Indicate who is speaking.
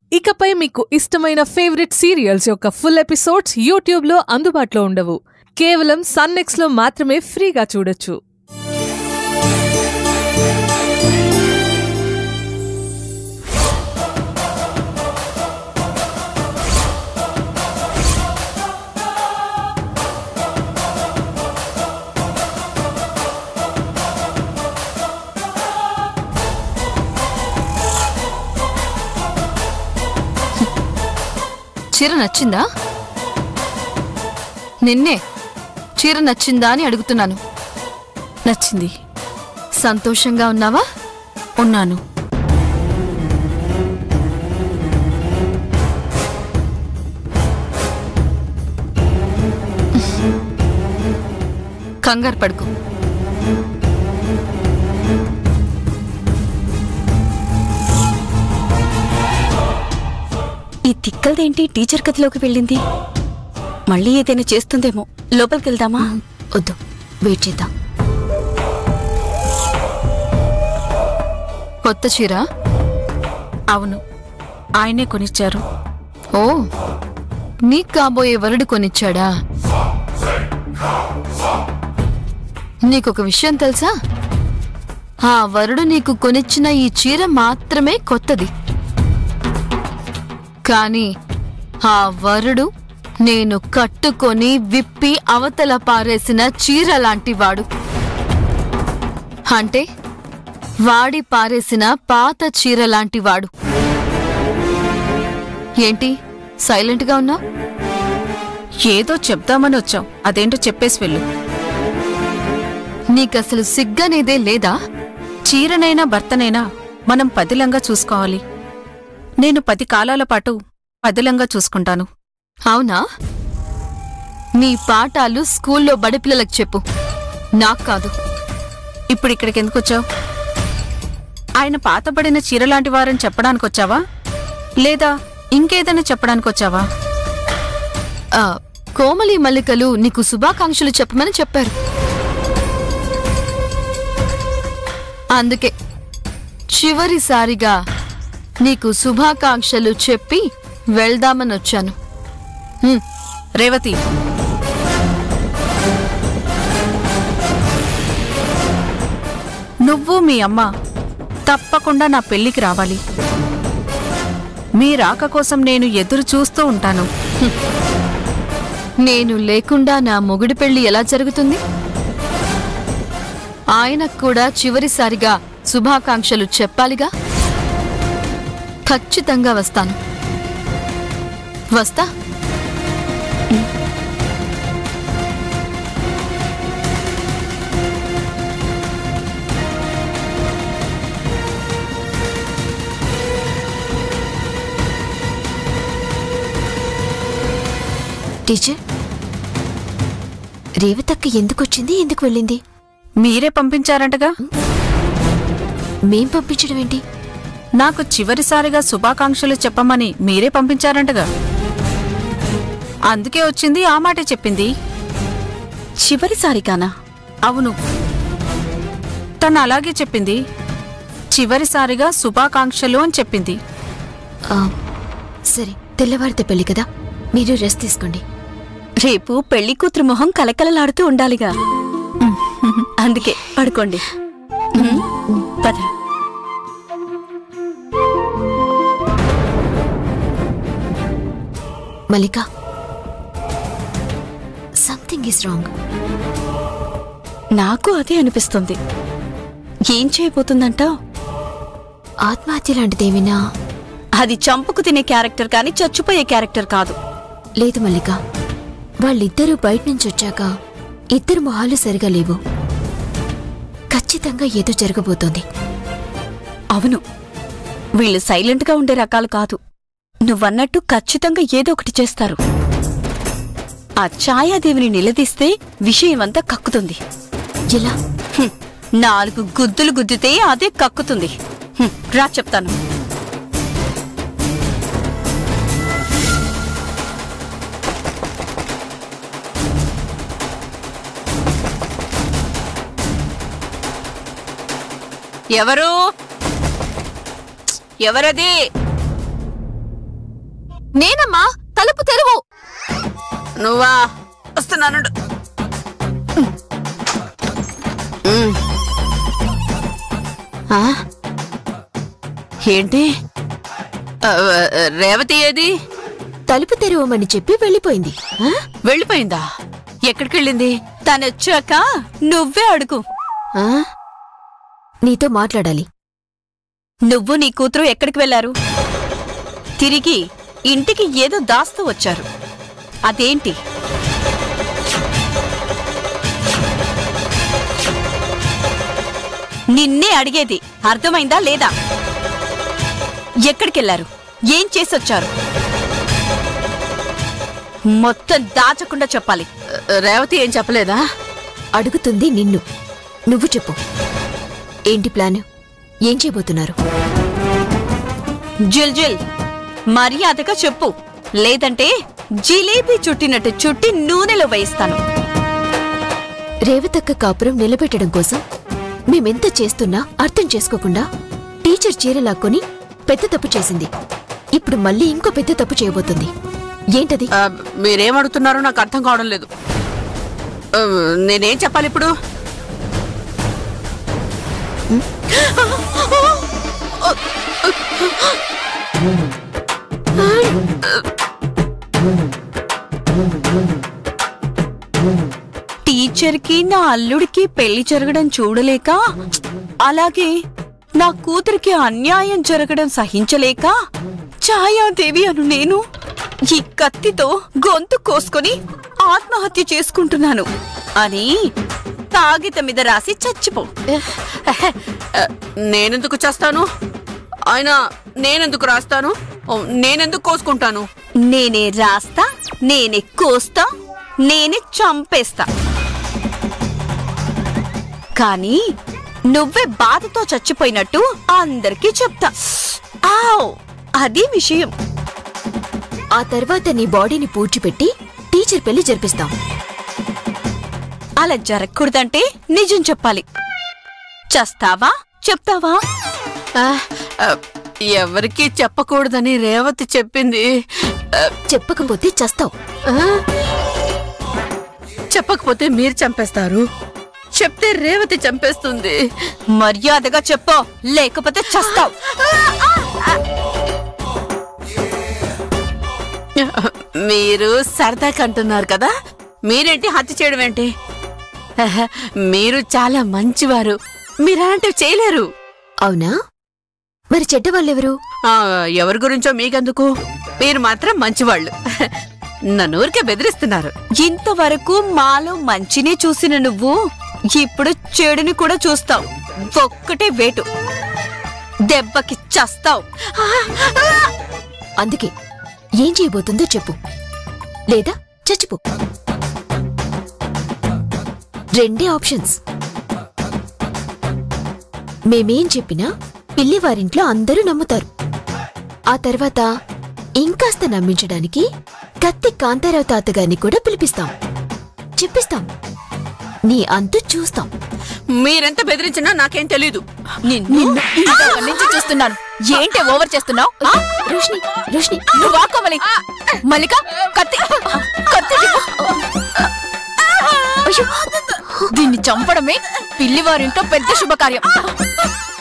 Speaker 1: ఇకపై మీకు ఇష్టమైన ఫేవరెట్ సీరియల్స్ యొక్క ఫుల్ ఎపిసోడ్స్ యూట్యూబ్లో అందుబాటులో ఉండవు కేవలం సన్నెక్స్లో మాత్రమే ఫ్రీగా చూడొచ్చు
Speaker 2: చీర నచ్చిందా నిన్నే చీర నచ్చిందా అని అడుగుతున్నాను
Speaker 3: నచ్చింది
Speaker 2: సంతోషంగా ఉన్నావా
Speaker 3: ఉన్నాను
Speaker 2: కంగారు పడుకో
Speaker 3: ఈ తిక్కలదేంటి టీచర్ గదిలోకి వెళ్ళింది మళ్ళీ ఏదైనా చేస్తుందేమో లోపలికి వెళ్దామా
Speaker 2: వద్దు వెయిట్ చేద్దాం కొత్త చీర
Speaker 3: అవును ఆయనే కొనిచ్చారు
Speaker 2: ఓ నీకు కాబోయే వరుడు కొనిచ్చాడా నీకొక విషయం తెలుసా ఆ వరుడు నీకు కొనిచ్చిన ఈ చీర మాత్రమే కొత్తది కానీ ఆ వరుడు నేను కట్టుకొని విప్పి అవతల పారేసిన చీర లాంటి వాడు అంటే వాడి పారేసిన పాత చీర లాంటి వాడు ఏంటి సైలెంట్గా ఉన్నా
Speaker 3: ఏదో చెప్దామని వచ్చాం అదేంటో చెప్పేసి వెళ్ళు
Speaker 2: నీకసలు సిగ్గనేదే లేదా
Speaker 3: చీరనైనా భర్తనైనా మనం పదిలంగా చూసుకోవాలి నేను పది కాలాల పాటు పదిలంగా చూసుకుంటాను
Speaker 2: అవునా నీ పాఠాలు స్కూల్లో బడిపిల్లలకు చెప్పు నాకు కాదు
Speaker 3: ఇప్పుడు ఇక్కడికి ఎందుకు వచ్చావు ఆయన పాతబడిన చీరలాంటి వారని చెప్పడానికి వచ్చావా లేదా ఇంకేదైనా చెప్పడానికి వచ్చావా
Speaker 2: ఆ, కోమలి మల్లికలు నీకు శుభాకాంక్షలు చెప్పమని చెప్పారు అందుకే చివరిసారిగా నీకు శుభాకాంక్షలు చెప్పి వెళ్దామని వచ్చాను హ్మ్,
Speaker 3: రేవతి నువ్వు మీ అమ్మ తప్పకుండా నా పెళ్లికి రావాలి మీ రాక కోసం నేను ఎదురు చూస్తూ ఉంటాను
Speaker 2: నేను లేకుండా నా మొగుడి పెళ్లి ఎలా జరుగుతుంది ఆయనకు కూడా చివరిసారిగా శుభాకాంక్షలు చెప్పాలిగా ఖచ్చితంగా వస్తాను వస్తా
Speaker 4: టీచర్ రేవతక్క ఎందుకు వచ్చింది ఎందుకు వెళ్ళింది
Speaker 3: మీరే పంపించారంటగా
Speaker 4: మేం పంపించడం ఏంటి
Speaker 3: నాకు చివరిసారిగా శుభాకాంక్షలు చెప్పమని మీరే పంపించారంటగా అందుకే వచ్చింది ఆ మాటే చెప్పింది చివరిసారిగానా అవును తను అలాగే చెప్పింది చివరిసారిగా శుభాకాంక్షలు అని చెప్పింది
Speaker 4: ఆ, సరే తెల్లవారితే పెళ్లి కదా మీరు రెస్ట్ తీసుకోండి
Speaker 5: రేపు పెళ్లి కూతురు మొహం కలకలలాడుతూ ఉండాలిగా అందుకే పడుకోండి పద
Speaker 4: మల్లిక సంథింగ్ ఈస్ రాంగ్
Speaker 5: నాకు అదే అనిపిస్తుంది ఏం చేయబోతుందంటావ్
Speaker 4: ఆత్మహత్య లాంటిదేమైనా
Speaker 5: అది చంపుకు తినే క్యారెక్టర్ కానీ చచ్చిపోయే క్యారెక్టర్ కాదు
Speaker 4: లేదు మల్లిక వాళ్ళిద్దరూ బయట నుంచి వచ్చాక ఇద్దరు మొహాలు సరిగా లేవు ఖచ్చితంగా ఏదో జరగబోతోంది
Speaker 5: అవును వీళ్ళు సైలెంట్గా ఉండే రకాలు కాదు నువ్వన్నట్టు ఖచ్చితంగా ఏదో ఒకటి చేస్తారు ఆ ఛాయాదేవిని నిలదీస్తే విషయమంతా కక్కుతుంది
Speaker 4: ఎలా
Speaker 5: హ్మ్, నాలుగు గుద్దులు గుద్దితే అదే కక్కుతుంది హ్మ్, రా చెప్తాను
Speaker 3: ఎవరు ఎవరది
Speaker 2: నేనమ్మా తలుపు తెరువు
Speaker 3: నువ్వా వస్తున్నాను ఉమ్. ఆ? ఏంటి ఆ, రేవతి ఏది
Speaker 4: తలుపు తెరవమని చెప్పి వెళ్ళిపోయింది
Speaker 2: ఆ?
Speaker 3: వెళ్ళిపోయిందా ఎక్కడికి వెళ్ళింది
Speaker 5: తనొచ్చాక నువ్వే అడుగు
Speaker 4: ఆ? నీతో మాట్లాడాలి
Speaker 5: నువ్వు నీ కూతురు ఎక్కడికి వెళ్లారు తిరిగి ఇంటికి ఏదో దాస్తూ వచ్చారు అదేంటి నిన్నే అడిగేది అర్థమైందా లేదా ఎక్కడికెళ్లారు ఏం చేసొచ్చారు మొత్తం దాచకుండా చెప్పాలి
Speaker 3: రేవతి ఏం చెప్పలేదా
Speaker 4: అడుగుతుంది నిన్ను నువ్వు చెప్పు ఏంటి ప్లాన్ ఏం చేయబోతున్నారు
Speaker 5: జిల్ జిల్ మర్యాదగా చెప్పు లేదంటే జిలేబీ చుట్టినట్టు చుట్టి నూనెలో వేయిస్తాను
Speaker 4: రేవతక్క కాపురం నిలబెట్టడం కోసం మేమెంత చేస్తున్నా అర్థం చేసుకోకుండా టీచర్ చీర లాక్కొని పెద్ద తప్పు చేసింది ఇప్పుడు మళ్ళీ ఇంకో పెద్ద తప్పు చేయబోతుంది ఏంటది
Speaker 3: ఆ, మీరేం అడుగుతున్నారో నాకు అర్థం కావడం లేదు ఆ, నేనేం చెప్పాలి ఇప్పుడు
Speaker 5: టీచర్కి నా అల్లుడికి పెళ్లి జరగడం చూడలేక అలాగే నా కూతురికి అన్యాయం జరగడం సహించలేక ఛాయాదేవి అను నేను ఈ కత్తితో గొంతు కోసుకొని ఆత్మహత్య చేసుకుంటున్నాను అని కాగితం మీద రాసి చచ్చిపో
Speaker 3: ఆ, నేనెందుకు చేస్తాను ఆయన నేనెందుకు రాస్తాను ఓ, నేనెందుకు కోసుకుంటాను
Speaker 5: నేనే రాస్తా నేనే కోస్తా నేనే చంపేస్తా కానీ నువ్వే బాధతో చచ్చిపోయినట్టు అందరికీ చెప్తా ఆవ్ అది విషయం
Speaker 4: ఆ తర్వాత నీ బాడీని పూడ్చిపెట్టి టీచర్ పెళ్లి జరిపిస్తాం
Speaker 5: అలా జరగకూడదంటే నిజం చెప్పాలి చస్తావా చెప్తావా
Speaker 3: ఆ, ఆ, ఎవరికీ చెప్పకూడదని రేవతి చెప్పింది ఆ,
Speaker 4: చెప్పకపోతే చస్తావు
Speaker 3: చెప్పకపోతే మీరు చంపేస్తారు చెప్తే రేవతి చంపేస్తుంది
Speaker 5: మర్యాదగా చెప్పు లేకపోతే చస్తావు
Speaker 3: మీరు సరదాగా అంటున్నారు కదా మీరేంటి హత్య చేయడం ఏంటి ఆహా, మీరు చాలా మంచివారు మీరంటే చేయలేరు
Speaker 4: అవునా మరి చెడ్డవాళ్ళెవరు
Speaker 3: ఆ, ఎవరి గురించో మీకెందుకు మీరు మాత్రం మంచివాళ్ళు నన్ను ఊరికే బెదిరిస్తున్నారు
Speaker 5: ఇంతవరకు మాలో మంచినే చూసిన నువ్వు ఇప్పుడు చెడుని కూడా చూస్తావు ఒక్కటే వేటు దెబ్బకి చస్తావు
Speaker 4: అందుకే ఏం చేయబోతుందో చెప్పు లేదా చచ్చిపో రెండే ఆప్షన్స్ మేమేం చెప్పినా పిల్లివారింట్లో అందరూ నమ్ముతారు ఆ తర్వాత ఇంకాస్త నమ్మించడానికి కత్తి కాంతారావు తాతగారిని కూడా పిలిపిస్తాం చెప్పిస్తాం నీ అంతు చూస్తాం
Speaker 3: మీరెంత బెదిరించినా నాకేం తెలీదు
Speaker 5: నిన్ను ఇంతకు నుంచి చూస్తున్నాను ఏంటి ఓవర్ చేస్తున్నావు
Speaker 4: రోష్ని రోష్ని
Speaker 5: నువ్వు ఆకోమలి మల్లిక కత్తి కత్తి ఇవ్వు.
Speaker 4: అయ్యో
Speaker 5: దీన్ని చంపడమే పిల్లివారింట్లో పెద్ద శుభకార్యం